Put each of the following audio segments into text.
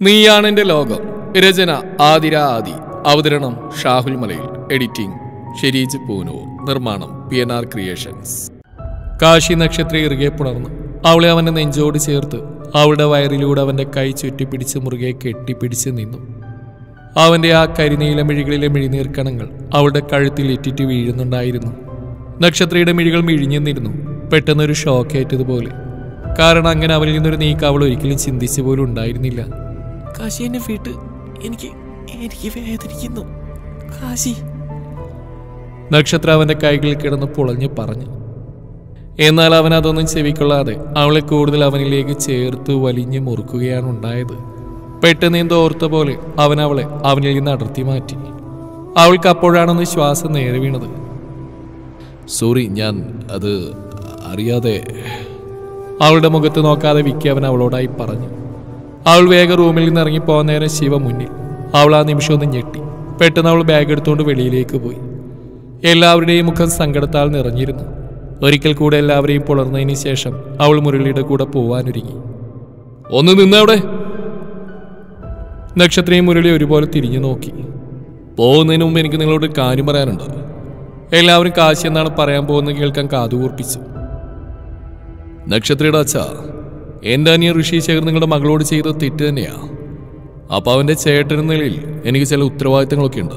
നീയാണ് എന്റെ ലോകം രചന ആതിര ആദി അവതരണം ഷാഹുൽ മലയിൽ എഡിറ്റിംഗ് ഷെരീജ് പൂനൂർ നിർമ്മാണം പി എൻ ആർ ക്രിയേഷൻസ് കാശി നക്ഷത്ര ഇറുകെ പുണർന്നു അവളെ അവന്റെ നെഞ്ചോട് ചേർത്ത് അവളുടെ വയറിലൂടെ അവന്റെ കൈ ചുറ്റിപ്പിടിച്ച് മുറുകെ കെട്ടിപ്പിടിച്ച് നിന്നു അവന്റെ ആ കരിനീല മിഴികളിലെ മിഴിനീർക്കണങ്ങൾ അവളുടെ കഴുത്തിൽ ഇറ്റിറ്റ് വീഴുന്നുണ്ടായിരുന്നു നക്ഷത്രയുടെ മിഴികൾ മിഴിഞ്ഞെന്നിരുന്നു പെട്ടെന്നൊരു ഷോക്കേറ്റതുപോലെ കാരണം അങ്ങനെ അവനിൽ നിന്നൊരു നീക്കം അവൾ ഒരിക്കലും ചിന്തിച്ചു പോലും ഉണ്ടായിരുന്നില്ല കാശി എന്നെ വീട്ട് എനിക്ക് എനിക്ക് വേദനിക്കുന്നു കാശി നക്ഷത്ര അവന്റെ കൈകളിൽ കിടന്ന് പുളഞ്ഞു പറഞ്ഞു എന്നാൽ അവൻ അതൊന്നും ചെവിക്കൊള്ളാതെ അവളെ കൂടുതൽ അവനിലേക്ക് ചേർത്ത് വലിഞ്ഞു മുറുക്കുകയാണ് ഉണ്ടായത് പെട്ടെന്ന് എന്തോ ഓർത്ത പോലെ അവൻ അവളെ അവനിൽ നിന്ന് അടർത്തി മാറ്റി അവൾക്ക് അപ്പോഴാണെന്ന് ശ്വാസം നേരെ വീണത് സോറി ഞാൻ അത് അറിയാതെ അവളുടെ മുഖത്ത് നോക്കാതെ വിക്കി അവൻ അവളോടായി പറഞ്ഞു അവൾ വേഗം റൂമിൽ നിന്ന് ഇറങ്ങിപ്പോകാൻ നേരം ശിവ മുന്നിൽ അവൾ ആ നിമിഷം ഒന്ന് ഞെട്ടി പെട്ടെന്ന് അവൾ ബാഗ് എടുത്തുകൊണ്ട് വെളിയിലേക്ക് പോയി എല്ലാവരുടെയും മുഖം സങ്കടത്താൽ നിറഞ്ഞിരുന്നു ഒരിക്കൽ കൂടെ എല്ലാവരെയും പുലർന്നതിന് ശേഷം അവൾ മുരളിയുടെ കൂടെ പോവാനൊരുങ്ങി ഒന്ന് നിന്നവിടെ നക്ഷത്രയും മുരളി ഒരുപോലെ തിരിഞ്ഞു നോക്കി പോകുന്നതിന് മുമ്പ് എനിക്ക് നിങ്ങളോട് ഒരു കാര്യം പറയാനുണ്ട് എല്ലാവരും കാശി എന്നാണ് പറയാൻ പോകുന്നത് കേൾക്കാൻ കാതുകൂർപ്പിച്ചു നക്ഷത്രയുടെ അച്ഛ എൻ്റെ അനിയൻ ഋഷി ശേഖർ നിങ്ങളുടെ മകളോട് ചെയ്ത തെറ്റ് തന്നെയാ അപ്പൊ അവന്റെ ചേട്ടൻ എന്ന നിലയിൽ എനിക്ക് ചില ഉത്തരവാദിത്തങ്ങളൊക്കെ ഉണ്ട്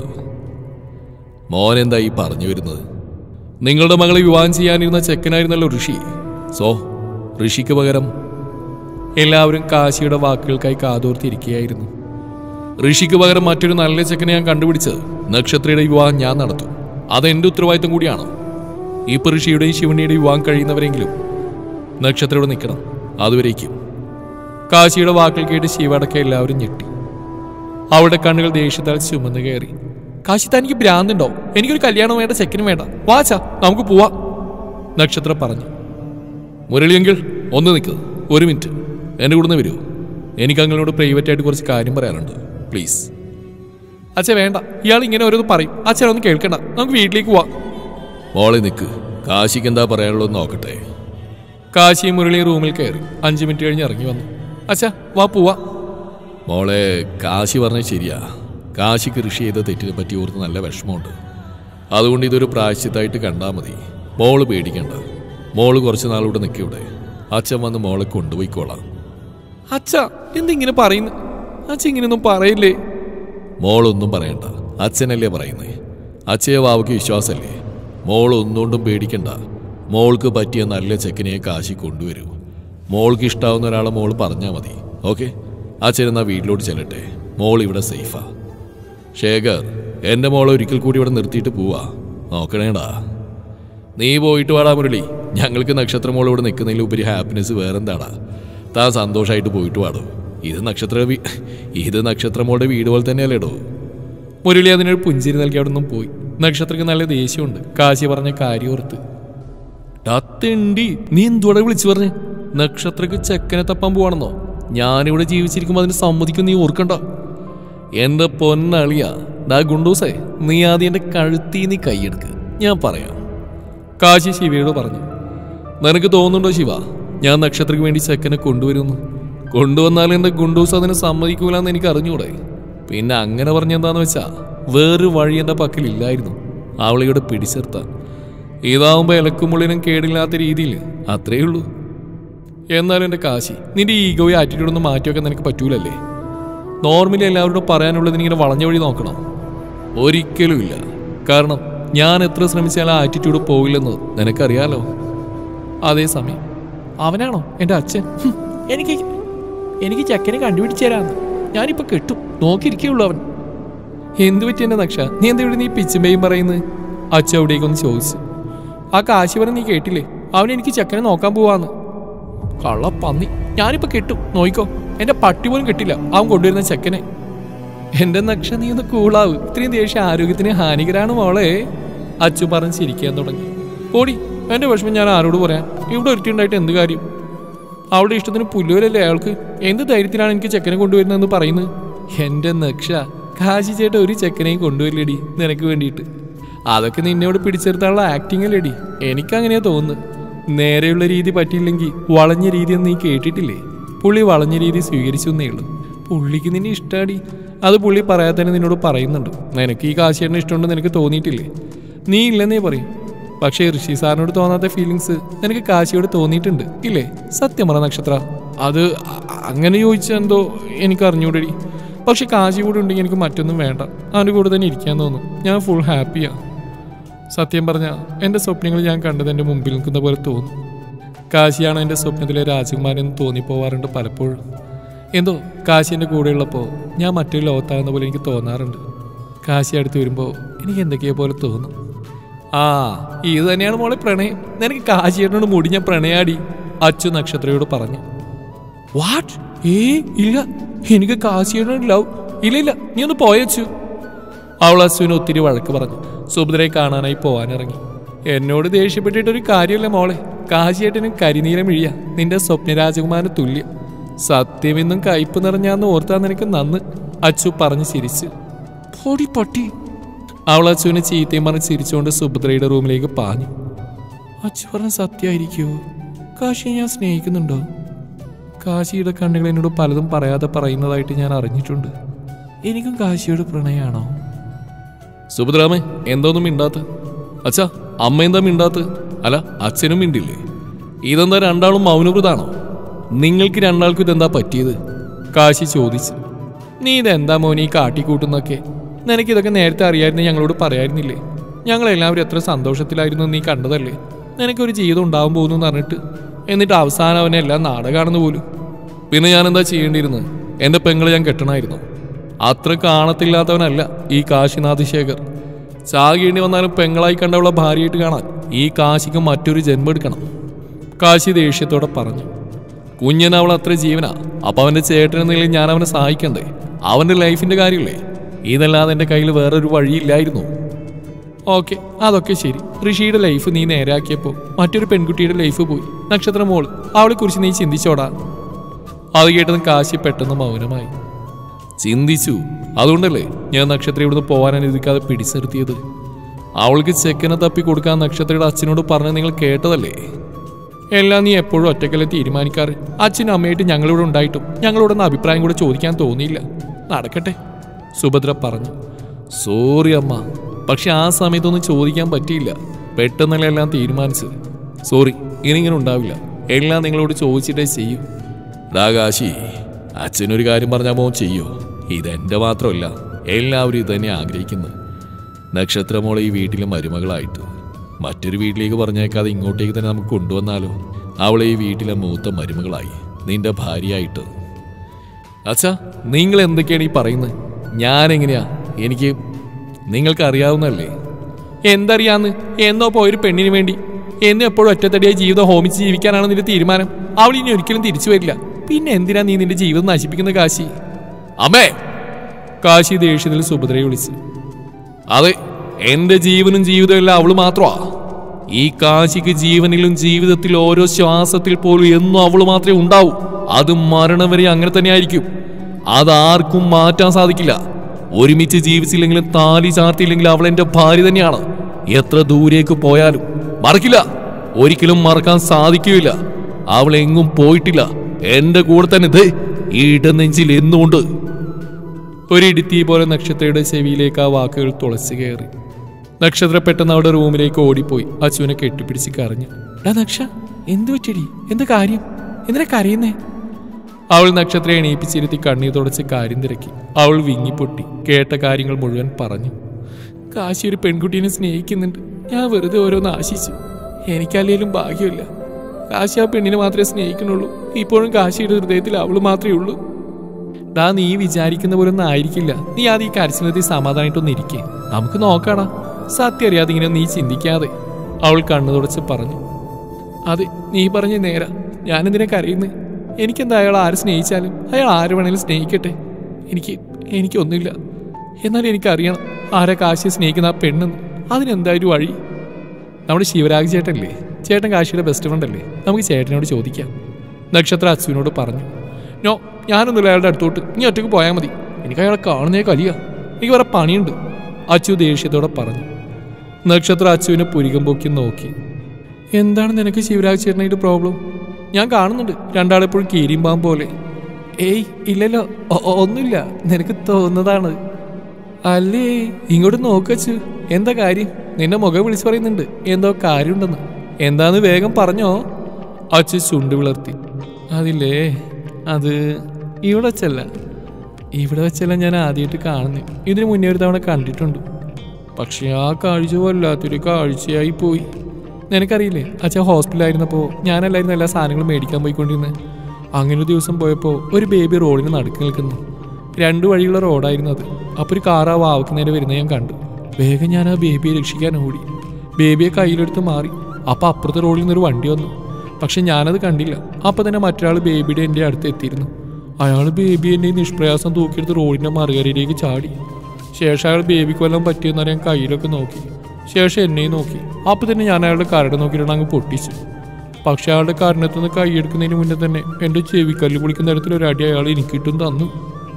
മോൻ എന്താ ഈ പറഞ്ഞു വരുന്നത് നിങ്ങളുടെ മകളെ വിവാഹം ചെയ്യാനിരുന്ന ചെക്കനായിരുന്നല്ലോ ഋഷി സോ ഋഷിക്ക് പകരം എല്ലാവരും കാശിയുടെ വാക്കുകൾക്കായി കാതോർത്തിരിക്കുകയായിരുന്നു ഋഷിക്ക് പകരം മറ്റൊരു നല്ല ചെക്കനെ ഞാൻ കണ്ടുപിടിച്ച് നക്ഷത്രയുടെ വിവാഹം ഞാൻ നടത്തും അത് എൻ്റെ ഉത്തരവാദിത്തം കൂടിയാണ് ഇപ്പൊ ഋഷിയുടെയും ശിവണിയുടെയും വിവാഹം കഴിയുന്നവരെങ്കിലും നക്ഷത്രയോട് നിൽക്കണം അതുവരേക്കും കാശിയുടെ വാക്കുകൾ കേട്ട് ശിവടക്കം എല്ലാവരും ഞെട്ടി അവളുടെ കണ്ണുകൾ ദേഷ്യത്താൽ ചുമന്ന് കയറി കാശി തനിക്ക് ഭ്രാന്തുണ്ടോ എനിക്കൊരു കല്യാണം വേണ്ട ചെക്കനും വേണ്ട വാച്ച നമുക്ക് പോവാം നക്ഷത്രം പറഞ്ഞു മുരളിയെങ്കിൽ ഒന്ന് നിൽക്ക് ഒരു മിനിറ്റ് എൻ്റെ കൂടെ നിന്ന് വരൂ എനിക്ക് അങ്ങളോട് പ്രൈവറ്റ് ആയിട്ട് കുറച്ച് കാര്യം പറയാനുണ്ട് പ്ലീസ് അച്ഛൻ വേണ്ട ഇയാൾ ഇങ്ങനെ ഓരോന്ന് പറയും അച്ഛൻ ഒന്ന് കേൾക്കണ്ട നമുക്ക് വീട്ടിലേക്ക് പോവാം മോളെ നിൽക്ക് കാശിക്ക് എന്താ പറയാനുള്ളത് നോക്കട്ടെ കാശി മുരളി റൂമിൽ കയറി അഞ്ചു മിനിറ്റ് കഴിഞ്ഞ് ഇറങ്ങി വന്നു അച്ഛാ വാ പോവാ മോളെ കാശി പറഞ്ഞത് ശരിയാ കാശിക്ക് കൃഷി ചെയ്ത തെറ്റിനെ പറ്റി ഓർത്ത് നല്ല വിഷമമുണ്ട് അതുകൊണ്ട് ഇതൊരു പ്രായശ്ചിത്തായിട്ട് കണ്ടാൽ മതി മോള് പേടിക്കണ്ട മോള് കുറച്ച് നാളിവിടെ നിൽക്കിവിടെ അച്ഛൻ വന്ന് മോളെ കൊണ്ടുപോയിക്കോളാം അച്ഛ എന്തിങ്ങനെ പറയുന്നു അച്ഛൻ ഇങ്ങനെയൊന്നും പറയില്ലേ മോളൊന്നും പറയണ്ട അച്ഛനല്ലേ പറയുന്നേ അച്ഛയെ വാവയ്ക്ക് വിശ്വാസമല്ലേ മോൾ ഒന്നുകൊണ്ടും പേടിക്കണ്ട മോൾക്ക് പറ്റിയ നല്ല ചെക്കനെ കാശി കൊണ്ടുവരൂ മോൾക്ക് ഇഷ്ടാവുന്ന ഒരാളെ മോൾ പറഞ്ഞാൽ മതി ഓക്കെ അച്ഛൻ എന്നാ വീട്ടിലോട്ട് ചെല്ലട്ടെ മോൾ ഇവിടെ സേഫാ ശേഖർ എൻ്റെ മോളെ ഒരിക്കൽ കൂടി ഇവിടെ നിർത്തിയിട്ട് പോവാ നോക്കണേടാ നീ പോയിട്ട് വാടാ മുരളി ഞങ്ങൾക്ക് നക്ഷത്രമോൾ ഇവിടെ നിൽക്കുന്നതിൽ ഉപരി ഹാപ്പിനെസ് വേറെന്താടാ താൻ സന്തോഷമായിട്ട് പോയിട്ട് വാടോ ഇത് നക്ഷത്ര വീ- ഇത് നക്ഷത്രമോളുടെ വീട് പോലെ തന്നെയല്ലേടോ മുരളി അതിനൊരു പുഞ്ചിരി നൽകി അവിടെ നിന്നും പോയി നക്ഷത്രക്ക് നല്ല ദേഷ്യമുണ്ട് കാശി പറഞ്ഞ കാര്യം ഓർത്ത് ടത്തിണ്ടി നീ എന്തുവിടെ വിളിച്ചു പറഞ്ഞേ നക്ഷത്രക്ക് ചെക്കനെ തപ്പാൻ പോവാണെന്നോ ഞാനിവിടെ ജീവിച്ചിരിക്കുമ്പോൾ അതിന് സമ്മതിക്കും നീ ഓർക്കണ്ട എന്റെ പൊന്നളിയ ഡാ ഗുണ്ടൂസേ നീ ആദ്യം എന്റെ കഴുത്തി നീ കൈയെടുക്ക് ഞാൻ പറയാം കാശി ശിവയോട് പറഞ്ഞു നിനക്ക് തോന്നുന്നുണ്ടോ ശിവ ഞാൻ നക്ഷത്രയ്ക്ക് വേണ്ടി ചെക്കനെ കൊണ്ടുവരുന്നു കൊണ്ടുവന്നാൽ എന്റെ ഗുണ്ടൂസ് അതിന് സമ്മതിക്കൂലെന്ന് എനിക്ക് അറിഞ്ഞൂടെ പിന്നെ അങ്ങനെ പറഞ്ഞെന്താന്ന് വെച്ചാ വേറൊരു വഴി എന്റെ പക്കലില്ലായിരുന്നു അവളെയുടെ പിടിച്ചെടുത്താൻ ഇതാവുമ്പോ ഇലക്കും മുള്ളിനും കേടില്ലാത്ത രീതിയിൽ അത്രേ ഉള്ളൂ എന്നാലും എന്റെ കാശി നിന്റെ ഈഗോയും ആറ്റിറ്റ്യൂഡൊന്നും മാറ്റിവെക്കാൻ നിനക്ക് പറ്റൂലല്ലേ നോർമലി എല്ലാവരോടും പറയാനുള്ളത് ഇങ്ങനെ വളഞ്ഞ വഴി നോക്കണം ഒരിക്കലും ഇല്ല കാരണം ഞാൻ എത്ര ശ്രമിച്ചാലും ആ ആറ്റിറ്റ്യൂഡ് പോകില്ലെന്ന് നിനക്കറിയാലോ അതേസമയം അവനാണോ എൻ്റെ അച്ഛൻ ഹും, എനിക്ക് എനിക്ക് ചെക്കനെ കണ്ടുപിടിച്ചു തരാന്ന് ഞാനിപ്പോ കെട്ടും നോക്കിയിരിക്കുള്ളൂ അവൻ എന്തു പറ്റി എൻ്റെ നക്ഷ നീ എന്താ ഇവിടെ നീ പിച്ചുമ്പയും പറയുന്നത് അച്ഛൻ അവിടേക്കൊന്ന് ചോദിച്ചു ആ കാശി പറഞ്ഞ് നീ കേട്ടില്ലേ അവൻ എനിക്ക് ചെക്കനെ നോക്കാൻ പോവാന്ന് കള്ള പന്നി ഞാനിപ്പോ കെട്ടും നോയിക്കോ എന്റെ പട്ടി പോലും കെട്ടില്ല അവൻ കൊണ്ടുവരുന്ന ചെക്കനെ എന്റെ നക്ഷ നീ ഒന്ന് കൂളാവ് ഇത്രയും ദേഷ്യം ആരോഗ്യത്തിന് ഹാനികരാണ് മോളെ അച്ചു പറഞ്ഞ് ചിരിക്കാൻ തുടങ്ങി പോടി എന്റെ വിഷമം ഞാൻ ആരോട് പറയാം ഇവിടെ ഒരുത്തിണ്ടായിട്ട് എന്ത് കാര്യം അവളുടെ ഇഷ്ടത്തിന് പുല്ലുവലല്ലേ അയാൾക്ക് എന്ത് ധൈര്യത്തിലാണ് എനിക്ക് ചെക്കനെ കൊണ്ടുവരുന്നതെന്ന് പറയുന്നത് എന്റെ നക്ഷ കാശി ചേട്ട ഒരു ചെക്കനെയും കൊണ്ടുവരില്ലടി നിനക്ക് വേണ്ടിയിട്ട് അതൊക്കെ നിന്നോട് പിടിച്ചെടുത്താനുള്ള ആക്ടിങ് അല്ലേടി എനിക്കങ്ങനെയാ തോന്നുന്നത് നേരെയുള്ള രീതി പറ്റിയില്ലെങ്കിൽ വളഞ്ഞ രീതി നീ കേട്ടിട്ടില്ലേ പുള്ളി വളഞ്ഞ രീതി സ്വീകരിച്ചു എന്നേ ഉള്ളൂ പുള്ളിക്ക് നിന്നെ ഇഷ്ടാടി അത് പുള്ളി പറയാതെ തന്നെ നിന്നോട് പറയുന്നുണ്ട് നിനക്ക് ഈ കാശിയേട്ടനെ ഇഷ്ടമുണ്ടെന്ന് നിനക്ക് തോന്നിയിട്ടില്ലേ നീ ഇല്ലെന്നേ പറയും പക്ഷേ ഋഷി സാറിനോട് തോന്നാത്ത ഫീലിങ്സ് നിനക്ക് കാശിയോട് തോന്നിയിട്ടുണ്ട് ഇല്ലേ സത്യം പറ നക്ഷത്ര അത് അ- അങ്ങനെ ചോദിച്ചാൽ എന്തോ എനിക്ക് അറിഞ്ഞൂടടി പക്ഷെ കാശി കൂടെ ഉണ്ടെങ്കിൽ എനിക്ക് മറ്റൊന്നും വേണ്ട അവൻ്റെ കൂടെ തന്നെ ഇരിക്കാൻ തോന്നും ഞാൻ ഫുൾ ഹാപ്പിയാണ് സത്യം പറഞ്ഞ എൻ്റെ സ്വപ്നങ്ങൾ ഞാൻ കണ്ടത് എൻ്റെ മുമ്പിൽ നിൽക്കുന്ന പോലെ തോന്നും കാശിയാണ് എൻ്റെ സ്വപ്നത്തിലെ രാജകുമാരൻ തോന്നിപ്പോവാറുണ്ട് പലപ്പോഴും എന്തോ കാശി എൻ്റെ കൂടെയുള്ളപ്പോൾ ഞാൻ മറ്റൊരു ലോകത്താകുന്ന പോലെ എനിക്ക് തോന്നാറുണ്ട് കാശി അടുത്ത് വരുമ്പോൾ എനിക്ക് എന്തൊക്കെയോ പോലെ തോന്നും ആ ഇത് തന്നെയാണ് മോളെ പ്രണയം നിനക്ക് കാശിയേട്ടനോട് മുടി ഞാൻ പ്രണയാടി അച്ചു നക്ഷത്രയോട് പറഞ്ഞു വാട്ട് ഏ ഇല്ല എനിക്ക് കാശിയേട്ടനോട് ലവ് ഇല്ല ഇല്ല നീ ഒന്ന് പോയച്ചു അവൾ അസുവിന് ഒത്തിരി വഴക്ക് പറഞ്ഞു സുഭദ്രയെ കാണാനായി പോവാനിറങ്ങി എന്നോട് ദേഷ്യപ്പെട്ടിട്ട് ഒരു കാര്യമില്ല മോളെ കാശിയേട്ടനും കരിനീലം ഇഴിയ നിന്റെ സ്വപ്ന രാജകുമാരന് തുല്യം സത്യമെന്നും കയ്പ് നിറഞ്ഞാന്ന് ഓർത്താ നിനക്ക് നന്ന് അച്ചു പറഞ്ഞു ചിരിച്ച് പൊടി പട്ടി അവൾ അച്ചുവിനെ ചീത്തയും പറഞ്ഞ് ചിരിച്ചുകൊണ്ട് സുഭദ്രയുടെ റൂമിലേക്ക് പാഞ്ഞു അച്ചു പറഞ്ഞ സത്യമായിരിക്കുമോ കാശിയെ ഞാൻ സ്നേഹിക്കുന്നുണ്ടോ കാശിയുടെ കണ്ണുകൾ എന്നോട് പലതും പറയാതെ പറയുന്നതായിട്ട് ഞാൻ അറിഞ്ഞിട്ടുണ്ട് എനിക്കും കാശിയോട് പ്രണയമാണോ സുഭദ്രാമേ എന്തോന്നും മിണ്ടാത്ത അച്ഛാ അമ്മ എന്താ മിണ്ടാത്ത അല്ല അച്ഛനും മിണ്ടില്ലേ ഇതെന്താ രണ്ടാളും മൗനവൃതാണോ നിങ്ങൾക്ക് രണ്ടാൾക്കും ഇതെന്താ പറ്റിയത് കാശി ചോദിച്ചു നീ ഇതെന്താ മോനെ ഈ കാട്ടിക്കൂട്ടുന്നൊക്കെ നിനക്ക് ഇതൊക്കെ നേരത്തെ അറിയായിരുന്നു ഞങ്ങളോട് പറയായിരുന്നില്ലേ ഞങ്ങളെല്ലാവരും എത്ര സന്തോഷത്തിലായിരുന്നു എന്ന് നീ കണ്ടതല്ലേ നിനക്കൊരു ജീവിതം ഉണ്ടാവാൻ പോകുന്നു എന്ന് പറഞ്ഞിട്ട് എന്നിട്ട് അവസാനം അവനെ എല്ലാം നാടകമാണെന്ന് പോലും പിന്നെ ഞാൻ എന്താ ചെയ്യേണ്ടിയിരുന്നത് എൻ്റെ പെങ്ങളെ ഞാൻ കെട്ടണമായിരുന്നു അത്ര കാണത്തില്ലാത്തവനല്ല ഈ കാശിനാഥ് ശേഖർ ചാകേണ്ടി വന്നാലും പെങ്ങളായി കണ്ടവളെ ഭാര്യയായിട്ട് കാണാൻ ഈ കാശിക്ക് മറ്റൊരു ജന്മം എടുക്കണം കാശി ദേഷ്യത്തോടെ പറഞ്ഞു കുഞ്ഞിന് അവൾ അത്ര ജീവനാ അപ്പൊ അവന്റെ ചേട്ടൻ എന്ന നിലയിൽ ഞാൻ അവനെ സഹായിക്കണ്ടേ അവന്റെ ലൈഫിന്റെ കാര്യമില്ലേ ഇതല്ലാതെ എൻ്റെ കയ്യിൽ വേറൊരു വഴിയില്ലായിരുന്നു ഓക്കെ അതൊക്കെ ശരി ഋഷിയുടെ ലൈഫ് നീ നേരാക്കിയപ്പോൾ മറ്റൊരു പെൺകുട്ടിയുടെ ലൈഫ് പോയി നക്ഷത്ര മോള് അവളെ കുറിച്ച് നീ ചിന്തിച്ചോടാ അത് കേട്ടതും കാശി പെട്ടെന്ന് മൗനമായി ചിന്തിച്ചു അതുകൊണ്ടല്ലേ ഞാൻ നക്ഷത്ര ഇവിടുന്ന് പോകാൻ അനുവദിക്കാതെ പിടിച്ചിരുത്തിയത് അവൾക്ക് ചെക്കനെ തപ്പി കൊടുക്കാൻ നക്ഷത്രയുടെ അച്ഛനോട് പറഞ്ഞ് നിങ്ങൾ കേട്ടതല്ലേ എല്ലാം നീ എപ്പോഴും ഒറ്റക്കല്ലേ തീരുമാനിക്കാറ് അച്ഛനും അമ്മയായിട്ട് ഞങ്ങളിവിടെ ഉണ്ടായിട്ടും ഞങ്ങളോടൊന്ന് അഭിപ്രായം കൂടെ ചോദിക്കാൻ തോന്നിയില്ല നടക്കട്ടെ സുഭദ്ര പറഞ്ഞു സോറി അമ്മ പക്ഷെ ആ സമയത്തൊന്നും ചോദിക്കാൻ പറ്റിയില്ല പെട്ടെന്നല്ലേ എല്ലാം തീരുമാനിച്ചത് സോറി ഇനി ഇങ്ങനെ ഉണ്ടാവില്ല എല്ലാം നിങ്ങളോട് ചോദിച്ചിട്ടേ ചെയ്യൂ ഡാ കാശി അച്ഛനൊരു കാര്യം പറഞ്ഞാൽ മോൻ ചെയ്യോ ഇതെന്റെ മാത്രമല്ല എല്ലാവരും ഇത് തന്നെ ആഗ്രഹിക്കുന്നത് നക്ഷത്രമോളെ ഈ വീട്ടിലെ മരുമകളായിട്ട് മറ്റൊരു വീട്ടിലേക്ക് പറഞ്ഞേക്കാതെ ഇങ്ങോട്ടേക്ക് തന്നെ നമുക്ക് കൊണ്ടുവന്നാലോ അവളെ ഈ വീട്ടിലെ മൂത്ത മരുമകളായി നിന്റെ ഭാര്യയായിട്ട് അച്ഛാ നിങ്ങൾ എന്തൊക്കെയാണ് ഈ പറയുന്നത് ഞാൻ എങ്ങനെയാ എനിക്ക് നിങ്ങൾക്ക് അറിയാവുന്നല്ലേ എന്തറിയാന്ന് എന്നോ പോയൊരു പെണ്ണിന് വേണ്ടി എന്നും എപ്പോഴും ഒറ്റത്തടിയായി ജീവിതം ഹോമിച്ച് ജീവിക്കാനാണ് നിന്റെ തീരുമാനം അവൾ ഇനി ഒരിക്കലും തിരിച്ചു വരില്ല പിന്നെ എന്തിനാ നീ നിന്റെ ജീവിതം നശിപ്പിക്കുന്ന കാശി അമ്മേ കാശി ദേഷ്യത്തിൽ സുഭദ്രയെ വിളിച്ചു അതെ എന്റെ ജീവനും ജീവിതവും എല്ലാം അവള് മാത്രമാ ഈ കാശിക്ക് ജീവനിലും ജീവിതത്തിൽ ഓരോ ശ്വാസത്തിൽ പോലും എന്നും അവള് മാത്രമേ ഉണ്ടാവൂ അത് മരണം വരെ അങ്ങനെ തന്നെ ആയിരിക്കും അതാർക്കും മാറ്റാൻ സാധിക്കില്ല ഒരുമിച്ച് ജീവിച്ചില്ലെങ്കിലും താലി ചാർത്തിയില്ലെങ്കിലും അവൾ എന്റെ ഭാര്യ തന്നെയാണ് എത്ര ദൂരേക്ക് പോയാലും മറക്കില്ല ഒരിക്കലും മറക്കാൻ സാധിക്കുകയില്ല അവൾ എങ്ങും പോയിട്ടില്ല എന്റെ കൂടെ തന്നെ ദേ ഈ ഇടനെഞ്ചിൽ എന്നുകൊണ്ട് ഒരിടുത്തി പോലെ നക്ഷത്രയുടെ ചെവിയിലേക്ക് ആ വാക്കുകൾ തുളച്ചു കയറി നക്ഷത്ര പെട്ടെന്ന് അവിടെ റൂമിലേക്ക് ഓടിപ്പോയി അച്ചുവിനെ കെട്ടിപ്പിടിച്ച് കരഞ്ഞു ഡാ നക്ഷ എന്തു പറ്റിയടി എന്ത് കാര്യം എന്തിനാ കരയുന്നേ അവൾ നക്ഷത്ര എണീപ്പിച്ചിരുത്തി കണ്ണീർ തുടച്ച് കാര്യം തിരക്കി അവൾ വിങ്ങിപ്പൊട്ടി കേട്ട കാര്യങ്ങൾ മുഴുവൻ പറഞ്ഞു കാശി ഒരു പെൺകുട്ടീനെ സ്നേഹിക്കുന്നുണ്ട് ഞാൻ വെറുതെ ഓരോന്ന് ആശിച്ചു എനിക്കല്ലേലും ഭാഗ്യമില്ല കാശി ആ പെണ്ണിനെ മാത്രമേ സ്നേഹിക്കുന്നുള്ളൂ ഇപ്പോഴും കാശിയുടെ ഹൃദയത്തിൽ അവള് മാത്രമേ ഉള്ളൂ ഡാ നീ വിചാരിക്കുന്ന പോലെ ഒന്നും ആയിരിക്കില്ല നീ ആദ്യം ഈ കരച്ചിലത്തിൽ സമാധാനമായിട്ടൊന്ന് ഇരിക്കേ നമുക്ക് നോക്കാടാ സത്യം അറിയാതെ ഇങ്ങനെ നീ ചിന്തിക്കാതെ അവൾ കണ്ണു തുടച്ച് പറഞ്ഞു അതെ നീ പറഞ്ഞ നേരാ ഞാനെന്തിനാ കരയുന്നത് എനിക്കെന്താ അയാൾ ആര് സ്നേഹിച്ചാലും അയാൾ ആര് വേണേലും സ്നേഹിക്കട്ടെ എനിക്ക് എനിക്കൊന്നുമില്ല എന്നാലും എനിക്കറിയണം ആരാ കാശിയെ സ്നേഹിക്കുന്ന ആ പെണ്ണെന്ന് അതിനെന്തായാലും വഴി നമ്മുടെ ശിവരാജ് ചേട്ടനല്ലേ ചേട്ടൻ കാശിയുടെ ബെസ്റ്റ് ഫ്രണ്ട് അല്ലേ നമുക്ക് ചേട്ടനോട് ചോദിക്കാം നക്ഷത്ര അച്ചുവിനോട് പറഞ്ഞു നോ ഞാനൊന്നുമില്ല അയാളുടെ അടുത്തോട്ട് നീ ഒറ്റയ്ക്ക് പോയാൽ മതി എനിക്ക് അയാളെ കാണുന്നേ കലിയ എനിക്ക് വേറെ പണിയുണ്ട് അച്ചു ദേഷ്യത്തോടെ പറഞ്ഞു നക്ഷത്ര അച്ചുവിനെ പുരികം പൊക്കി നോക്കി എന്താണ് നിനക്ക് ശിവരാജ് ചേട്ടനായിട്ട് പ്രോബ്ലം ഞാൻ കാണുന്നുണ്ട് രണ്ടാളെപ്പോഴും കീരിമ്പാം പോലെ ഏയ് ഇല്ലല്ലോ ഒ- ഒ- ഒന്നുമില്ല നിനക്ക് തോന്നുന്നതാണ് അല്ലേ ഇങ്ങോട്ട് നോക്കച്ചു എന്താ കാര്യം നിന്റെ മുഖം വിളിച്ചു പറയുന്നുണ്ട് എന്തോ കാര്യമുണ്ടെന്ന് എന്താന്ന് വേഗം പറഞ്ഞോ അച്ചു ചുണ്ട് വിളർത്തി അതില്ലേ അത് ഇവിടെ വെച്ചല്ല ഇവിടെ വെച്ചല്ല ഞാൻ ആദ്യമായിട്ട് കാണുന്നു ഇതിനു മുന്നേ ഒരു തവണ കണ്ടിട്ടുണ്ട് പക്ഷെ ആ കാഴ്ച വല്ലാത്തൊരു കാഴ്ചയായി പോയി നിനക്കറിയില്ലേ അച്ഛൻ ഹോസ്പിറ്റലായിരുന്നപ്പോൾ ഞാനല്ലായിരുന്നു എല്ലാ സാധനങ്ങളും മേടിക്കാൻ പോയിക്കൊണ്ടിരുന്നത് അങ്ങനെ ഒരു ദിവസം പോയപ്പോൾ ഒരു ബേബി റോഡിന് നടുക്ക് നിൽക്കുന്നു രണ്ട് വഴിയുള്ള റോഡായിരുന്നു അത് അപ്പോൾ ഒരു കാർ ആ വാവക്ക് നേരെ വരുന്നത് ഞാൻ കണ്ടു വേഗം ഞാൻ ആ ബേബിയെ രക്ഷിക്കാൻ ഓടി ബേബിയെ കയ്യിലെടുത്ത് മാറി അപ്പോൾ അപ്പുറത്തെ റോഡിൽ നിന്നൊരു വണ്ടി വന്നു പക്ഷെ ഞാനത് കണ്ടില്ല അപ്പോൾ തന്നെ മറ്റൊരാൾ ബേബിയുടെ എൻ്റെ അടുത്ത് എത്തിയിരുന്നു അയാൾ ബേബി എന്നെ നിഷ്പ്രയാസം തൂക്കിയെടുത്ത് റോഡിൻ്റെ മറുകരയിലേക്ക് ചാടി ശേഷം അയാൾ ബേബിക്ക് വല്ലതും പറ്റിയെന്നറിയാൻ കയ്യിലൊക്കെ നോക്കി ശേഷം എന്നെയും നോക്കി അപ്പോൾ തന്നെ ഞാൻ അയാളുടെ കരട് നോക്കിയിട്ട് അങ്ങ് പൊട്ടിച്ചു പക്ഷെ അയാളുടെ കാരണത്തു നിന്ന് കൈയെടുക്കുന്നതിന് മുന്നേ തന്നെ എൻ്റെ ചെവിക്കല്ല് പൊളിക്കുന്ന തരത്തിൽ ഒരു അടി അയാൾ എനിക്കിട്ടും തന്നു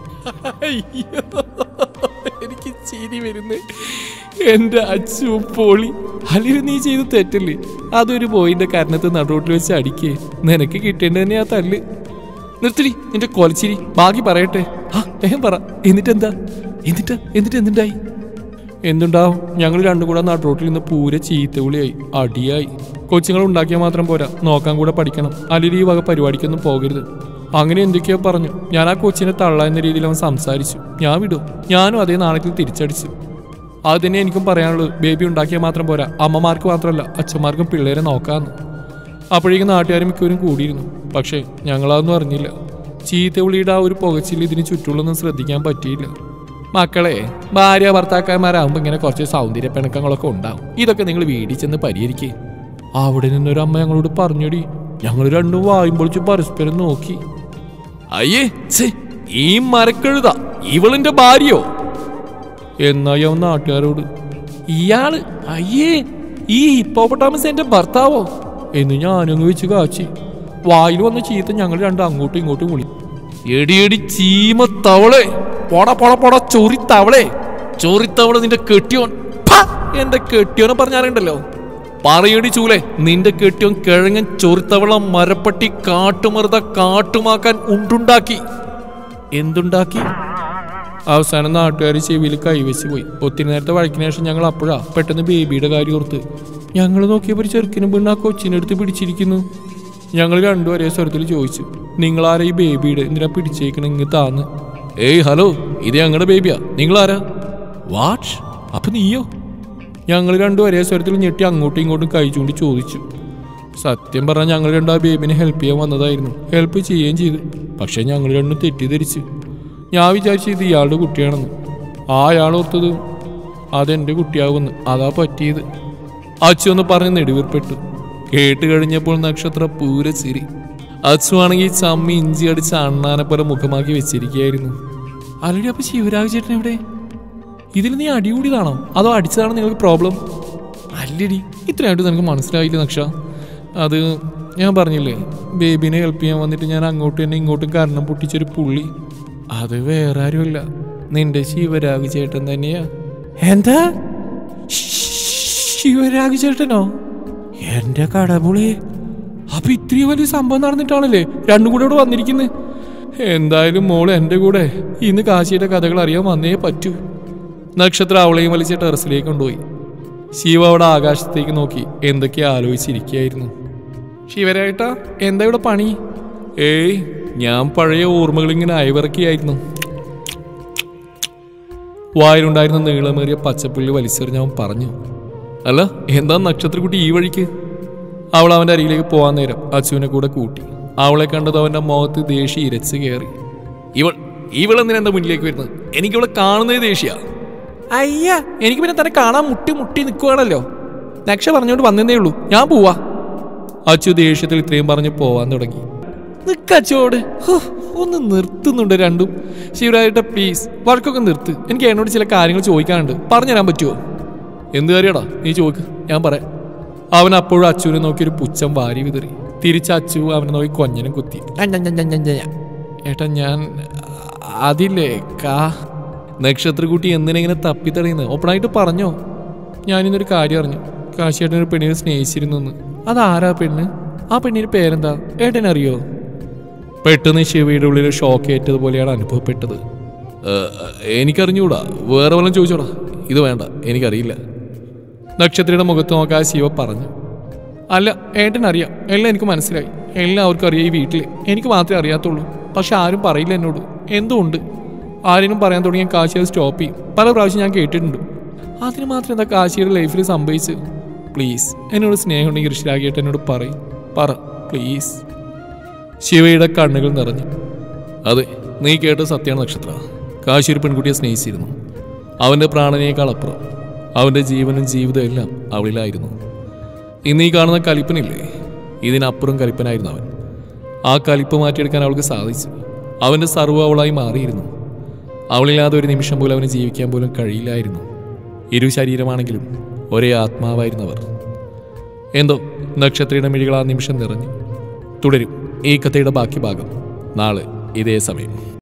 അയ്യോ, എനിക്ക് ചിരി വരുന്നു എൻ്റെ അച്ചു പൊളി അല്ലെങ്കിൽ നീ ചെയ്ത് തെറ്റല്ലേ അതൊരു ബോയിന്റെ കാരണത്ത് നടുറോട്ടിൽ വെച്ച് അടിക്കേ നിനക്ക് കിട്ടേണ്ടത് തന്നെ ആ തല്ല് നിർത്തിടി നിന്റെ കൊലച്ചിരി ബാക്കി പറയട്ടെ ആ വേഗം പറ എന്നിട്ടെന്താ എന്നിട്ട് എന്നിട്ട് എന്തുണ്ടായി എന്തുണ്ടാവും ഞങ്ങൾ രണ്ടും കൂടെ നടുറോട്ടിൽ നിന്ന് പൂരെ ചീത്തവിളിയായി അടിയായി കൊച്ചുങ്ങൾ ഉണ്ടാക്കിയാൽ മാത്രം പോരാ നോക്കാൻ കൂടെ പഠിക്കണം അല്ലെങ്കിൽ ഈ വക പരിപാടിക്കൊന്നും പോകരുത് അങ്ങനെ എന്തൊക്കെയോ പറഞ്ഞു ഞാൻ ആ കൊച്ചിനെ തള്ള എന്ന രീതിയിൽ അവൻ സംസാരിച്ചു ഞാൻ വിടും ഞാനും അതേ നാണയത്തിൽ തിരിച്ചടിച്ചു അത് തന്നെ എനിക്കും പറയാനുള്ളൂ ബേബി ഉണ്ടാക്കിയാൽ മാത്രം പോരാ അമ്മമാർക്ക് മാത്രമല്ല അച്ഛന്മാർക്കും പിള്ളേരെ നോക്കാമെന്ന് അപ്പോഴേക്കും നാട്ടുകാർ മിക്കവരും കൂടിയിരുന്നു പക്ഷേ ഞങ്ങളതൊന്നും അറിഞ്ഞില്ല ചീത്തവിളിയുടെ ആ ഒരു പുകച്ചിൽ ഇതിന് ചുറ്റുള്ളൊന്നും ശ്രദ്ധിക്കാൻ പറ്റിയില്ല മക്കളെ ഭാര്യ ഭർത്താക്കന്മാരാകുമ്പോൾ ഇങ്ങനെ കുറച്ച് സൗന്ദര്യ പിണക്കങ്ങളൊക്കെ ഉണ്ടാവും ഇതൊക്കെ നിങ്ങൾ വീട്ടിൽ ചെന്ന് പരിഹരിക്കേ അവിടെ നിന്നൊരു അമ്മ ഞങ്ങളോട് പറഞ്ഞടി ഞങ്ങൾ രണ്ടും വായും പൊളിച്ച് പരസ്പരം നോക്കി അയ്യേ ഛേ, ഈ മരക്കഴുത ഇവളിന്റെ ഭാര്യയോ എന്നായി അവൻ നാട്ടുകാരോട് ഇയാള് അയ്യേ ഈ ഹിപ്പോപ്പൊട്ടാമസ് എന്റെ ഭർത്താവോ എന്ന് ഞാനങ്ങ് വെച്ച് കാച്ചി വായിൽ വന്ന ചീത്ത ഞങ്ങൾ രണ്ടും അങ്ങോട്ടും ഇങ്ങോട്ടും വിളി എടി എടി ചീമ തവളെ പൊട പൊട പൊട ചൊറി തവളെ ചൊറി തവള നിന്റെ കെട്ടിയോൻ ഫ! എന്റെ കെട്ടിയോനെ പറഞ്ഞാറുണ്ടല്ലോ പറയടി ചൂലെ നിന്റെ കെട്ടിയോൻ കിഴങ്ങൻ ചൊറിത്തവള മരപ്പട്ടി കാട്ടുമറുത കാട്ടുമാക്കാൻ ഉണ്ടുണ്ടാക്കി എന്തുണ്ടാക്കി അവസാനം നാട്ടുകാർ ചെവിയിൽ കൈവച്ച് പോയി ഒത്തിരി നേരത്തെ വഴക്കിന് ശേഷം ഞങ്ങൾ അപ്പോഴാ പെട്ടെന്ന് ബേബിയുടെ കാര്യം ഓർത്ത് ഞങ്ങൾ നോക്കിയപ്പോൾ ഒരു ചെറുക്കിനും പെണ്ണ് ആ കൊച്ചിനെടുത്ത് പിടിച്ചിരിക്കുന്നു ഞങ്ങൾ രണ്ടും ഒരേ സ്വരത്തിൽ ചോദിച്ചു നിങ്ങളാരാ ഈ ബേബിയുടെ എന്തിനാ പിടിച്ചേക്കണ ഇങ്ങ് താന്ന് ഏയ് ഹലോ ഇത് ഞങ്ങളുടെ ബേബിയാ നിങ്ങളാരാ വാട്ട് അപ്പൊ നീയോ ഞങ്ങൾ രണ്ടും ഒരേ സ്വരത്തിൽ ഞെട്ടി അങ്ങോട്ടും ഇങ്ങോട്ടും കൈ ചൂണ്ടി ചോദിച്ചു സത്യം പറഞ്ഞാൽ ഞങ്ങൾ രണ്ടും ആ ബേബിനെ ഹെൽപ്പ് ചെയ്യാൻ വന്നതായിരുന്നു ഹെൽപ്പ് ചെയ്യുകയും ചെയ്തു പക്ഷെ ഞങ്ങൾ രണ്ടും തെറ്റിദ്ധരിച്ചു ഞാൻ വിചാരിച്ചു ഇത് ഇയാളുടെ കുട്ടിയാണെന്ന് ആ അയാൾ ഓർത്തത് അതെന്റെ കുട്ടിയാകുമെന്ന് അതാ പറ്റിയത് അച്ചു എന്ന് പറഞ്ഞ് നെടുവീർപ്പെട്ടു കേട്ട് കഴിഞ്ഞപ്പോൾ നക്ഷത്ര പൂര ചിരി അച്ചു ആണെങ്കിൽ ചമ്മി ഇഞ്ചി അടിച്ച് അണ്ണാനെ പോലെ മുഖമാക്കി വെച്ചിരിക്കുകയായിരുന്നു ആൽറെഡി അപ്പൊ ശിവരാജ് ചേട്ടൻ എവിടെ ഇതിൽ നീ അടികൂടിയതാണോ അതോ അടിച്ചതാണോ നിങ്ങൾക്ക് പ്രോബ്ലം അല്ലടി ഇത്രയായിട്ട് നിനക്ക് മനസ്സിലായില്ല നക്ഷ അത് ഞാൻ പറഞ്ഞില്ലേ ബേബിനെ ഹെൽപ്പ് ചെയ്യാൻ വന്നിട്ട് ഞാൻ അങ്ങോട്ടും തന്നെ ഇങ്ങോട്ടും കാരണം പൊട്ടിച്ചൊരു പുള്ളി അത് വേറെ ആരുമല്ല നിന്റെ ശിവരാഗ് ചേട്ടൻ തന്നെയാ എന്താ ശിവരാഗ് ചേട്ടനോ എന്റെ കടപുളി അപ്പൊ ഇത്രയും വലിയ സംഭവം നടന്നിട്ടാണല്ലേ രണ്ടും കൂടെ ഇവിടെ വന്നിരിക്കുന്നത് എന്തായാലും മോള് എന്റെ കൂടെ ഇന്ന് കാശിയുടെ കഥകൾ അറിയാൻ വന്നേ പറ്റൂ നക്ഷത്ര അവളെയും വലിച്ച ടെറസിലേക്ക് കൊണ്ടുപോയി ശിവ അവിടെ ആകാശത്തേക്ക് നോക്കി എന്തൊക്കെ ആലോചിച്ചിരിക്കുകയായിരുന്നു ശിവരായിട്ടാ എന്താ ഇവിടെ പണി ഏയ് ഞാൻ പഴയ ഓർമ്മകൾ ഇങ്ങനെ അയവിറക്കിയായിരുന്നു വായിലുണ്ടായിരുന്ന നീളമേറിയ പച്ചപ്പുള്ളി വലിച്ചെറിഞ്ഞ് അവൻ പറഞ്ഞു അല്ല എന്താ നക്ഷത്രക്കുട്ടി ഈ വഴിക്ക് അവൾ അവന്റെ അരികിലേക്ക് പോകാൻ നേരം അച്ചുവിനെ കൂടെ കൂട്ടി അവളെ കണ്ടത് അവന്റെ മുഖത്ത് ദേഷ്യ ഇരച്ച് കയറി ഇവൾ ഇവൾ എന്തിനാ മുന്നിലേക്ക് വരുന്നത് എനിക്ക് ഇവളെ കാണുന്നത് ദേഷ്യ അയ്യ എനിക്ക് പിന്നെ തന്നെ കാണാൻ മുട്ടി മുട്ടി നിൽക്കുകയാണല്ലോ നക്ഷ പറഞ്ഞോണ്ട് വന്നതേ ഉള്ളൂ ഞാൻ പോവാ അച്ചു ദേഷ്യത്തിൽ ഇത്രയും പറഞ്ഞ് പോവാൻ തുടങ്ങി നിക്കച്ചോട് ഹോ, ഒന്ന് നിർത്തുന്നുണ്ട് രണ്ടും ശിവരായിട്ട് പ്ലീസ് വഴക്കൊക്കെ നിർത്ത് എനിക്ക് എന്നോട് ചില കാര്യങ്ങൾ ചോദിക്കാനുണ്ട് പറഞ്ഞുതരാൻ പറ്റുമോ എന്ത് കാര്യടാ നീ ചോദിക്ക് ഞാൻ പറയാം അവൻ അപ്പോഴും അച്ചുവിനെ നോക്കി ഒരു പുച്ഛം വാരി വിതറി തിരിച്ച് അച്ചു അവനെ നോക്കി കൊഞ്ഞനും കുത്തി ഏട്ടാ ഞാൻ അതില്ലേ കാ നക്ഷത്രക്കുട്ടി എന്തിനെങ്ങനെ തപ്പിത്തടയുന്നത് ഓപ്പണായിട്ട് പറഞ്ഞോ ഞാനിന്നൊരു കാര്യം അറിഞ്ഞു കാശിയേട്ടൻ ഒരു പെണ്ണിനെ സ്നേഹിച്ചിരുന്നു അതാരാ പെണ്ണ് ആ പെണ്ണിന്റെ പേരെന്താ ഏട്ടനറിയോ പെട്ടെന്ന് ശിവയുടെ ഉള്ളിൽ ഷോക്ക് ഏറ്റതുപോലെയാണ് അനുഭവപ്പെട്ടത് ഏ, എനിക്കറിഞ്ഞൂടാ വേറെ വല്ലതും ചോദിച്ചോടാ ഇത് വേണ്ട എനിക്കറിയില്ല നക്ഷത്രയുടെ മുഖത്ത് നോക്കാതെ ശിവ പറഞ്ഞു അല്ല ഏട്ടൻ അറിയാം എല്ലാം എനിക്ക് മനസ്സിലായി എല്ലാവർക്കും അറിയാം ഈ വീട്ടിൽ എനിക്ക് മാത്രമേ അറിയാത്തുള്ളൂ പക്ഷെ ആരും പറയില്ല എന്നോട് എന്തുകൊണ്ട് ആരെങ്കിലും പറയാൻ തുടങ്ങിയ കാശി അത് സ്റ്റോപ്പ് ചെയ്യും പല പ്രാവശ്യം ഞാൻ കേട്ടിട്ടുണ്ട് അതിന് മാത്രം എന്താ കാശിയുടെ ലൈഫിൽ സംഭവിച്ച് പ്ലീസ് എന്നോട് സ്നേഹമുണ്ടെങ്കിൽ ഋഷിരാഗിയിട്ട് എന്നോട് പറയും പറ പ്ലീസ് ശിവയുടെ കണ്ണുകൾ നിറഞ്ഞു അതെ നീ കേട്ട സത്യമാണ് നക്ഷത്ര കാശി ഒരു പെൺകുട്ടിയെ സ്നേഹിച്ചിരുന്നു അവൻ്റെ പ്രാണനേക്കാൾ അപ്പുറം അവൻ്റെ ജീവനും ജീവിതവും എല്ലാം അവളിലായിരുന്നു ഇന്ന് ഈ കാണുന്ന കലിപ്പനില്ലേ ഇതിനപ്പുറം കലിപ്പനായിരുന്നു അവൻ ആ കലിപ്പ് മാറ്റിയെടുക്കാൻ അവൾക്ക് സാധിച്ചു അവൻ്റെ സർവ്വ അവളായി മാറിയിരുന്നു അവളില്ലാതെ ഒരു നിമിഷം പോലും അവന് ജീവിക്കാൻ പോലും കഴിയില്ലായിരുന്നു ഇരു ശരീരമാണെങ്കിലും ഒരേ ആത്മാവായിരുന്നു അവർ എന്തോ നക്ഷത്രയുടെ മിഴികൾ ആ നിമിഷം നിറഞ്ഞു തുടരും ഈ കഥയുടെ ബാക്കി ഭാഗം നാളെ ഇതേ സമയം